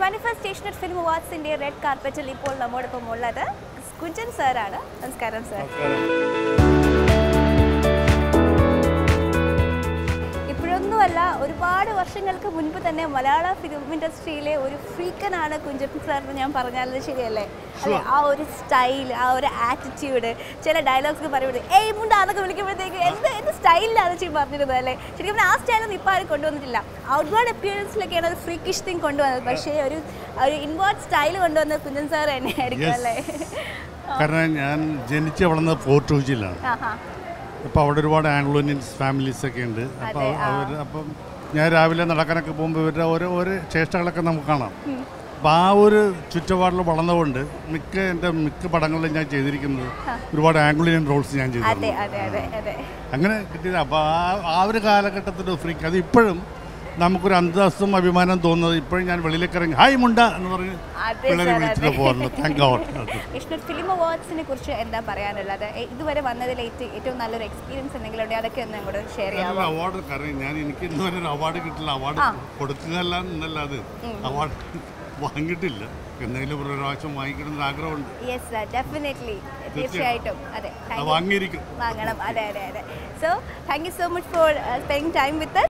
Manifestation film അവാർഡ്സിന്റെ red കാർപ്പറ്റിൽ ഇപ്പോൾ നമ്മോടൊപ്പം ഉള്ളത് കുഞ്ചൻ സാറാണ് നമസ്കാരം സാർ ഇപ്പോഴൊന്നുമല്ല ഒരുപാട് വർഷങ്ങൾക്ക് മുൻപ് തന്നെ മലയാള ഫിലിം ഇൻഡസ്ട്രിയിലെ ഒരു ഫ്രീക്കനാണ് കുഞ്ചൻ സാർ എന്ന് ഞാൻ പറഞ്ഞാൽ ശരിയല്ലേ അതെ ആ ഒരു സ്റ്റൈൽ ആ ഒരു ആറ്റിറ്റ്യൂഡ് ചില ഡയലോഗ്സ് പറയുന്നത് ഏയ് മുണ്ട അതൊക്കെ വിളിക്കുമ്പോഴത്തേക്ക് എന്ത് എന്ത് സ്റ്റൈലിലാണ് ചെയ്യും പറഞ്ഞിരുന്നത് അല്ലേ ശരിക്കും പറഞ്ഞാൽ ആ സ്റ്റൈലൊന്നും ഇപ്പോൾ ആരും കൊണ്ടുവന്നിട്ടില്ല ഔട്ട്വേർഡ് അപ്പിയറൻസിലൊക്കെയാണ് ഒരു ഫ്രീക്കിഷ് തിങ് കൊണ്ടുവന്നത് പക്ഷേ ഒരു ഒരു ഇൻവേർട്ട് സ്റ്റൈൽ കൊണ്ടുവന്നത് കുഞ്ചൻ സാർ തന്നെയായിരിക്കും Yes. അല്ലേ കാരണം ഞാൻ ജനിച്ച് വളർന്നത് ഫോർട്ട് കൊച്ചിയിലാണ് ആഹാ അപ്പോൾ അവിടെ ഒരുപാട് ആംഗ്ലോ ഇന്ത്യൻസ് ഫാമിലീസ് ഒക്കെ ഉണ്ട് അപ്പോൾ അതെ, ആ. അവർ അപ്പം ഞാൻ രാവിലെ നടക്കാനൊക്കെ പോകുമ്പോൾ ഇവരുടെ ഓരോ ഓരോ ചേഷ്ടകളൊക്കെ നമുക്ക് കാണാം അപ്പോൾ ആ ഒരു ചുറ്റുപാടിൽ വളർന്നതുകൊണ്ട് മിക്ക എൻ്റെ മിക്ക പടങ്ങളിലും ഞാൻ ചെയ്തിരിക്കുന്നത് ഒരുപാട് ആംഗ്ലോ ഇന്ത്യൻ റോൾസ് ഞാൻ അതെ ചെയ്തിട്ടുണ്ട് അതെ അതെ അതെ അങ്ങനെ കിട്ടിയത് അപ്പോൾ ആ ആ ഒരു കാലഘട്ടത്തിൻ്റെ ഫ്രീക്ക് അത് ഇപ്പോഴും നമുക്കൊരു അന്തസ്സും അഭിമാനം തോന്നുന്നത് ഇപ്പോഴും ഞാൻ വെളിയിലേക്ക് ഇറങ്ങി ഹായ് മുണ്ട എന്ന് പറഞ്ഞ് അതെ പിള്ളേരെ sir, വിളിച്ചിട്ട് അതെ. പോകാറുണ്ട് താങ്ക് ഗോഡ് വിഷ്ണു ഫിലിം അവാർഡ്സിനെ കുറിച്ച് എന്താ പറയാനുള്ളത് എ- ഇതുവരെ വന്നതിൽ ഏറ്റവും ഏറ്റവും നല്ലൊരു എക്സ്പീരിയൻസ് എന്തെങ്കിലും ഉണ്ടെങ്കിൽ അതൊക്കെ ഒന്ന് കൂടെ ഷെയർ ചെയ്യാമോ അവാർഡ് കാരണം ഞാൻ എനിക്ക് ഇന്നുവരെ ഒരു അവാർഡ് കിട്ടില്ല അവാർഡ് ആ. കൊടുക്കുകയല്ല എന്നല്ലാതെ അവാർഡ് വാങ്ങിയിട്ടില്ല എന്തെങ്കിലും ഒരു പ്രാവശ്യം വാങ്ങിക്കണം എന്ന് ആഗ്രഹമുണ്ട് യെസ് ഡെഫിനറ്റ്ലി തീർച്ചയായിട്ടും അതെ അത് thank you. വാങ്ങിയിരിക്കും വാങ്ങണം അതെ അതെ അതെ so thank you so much for spending time with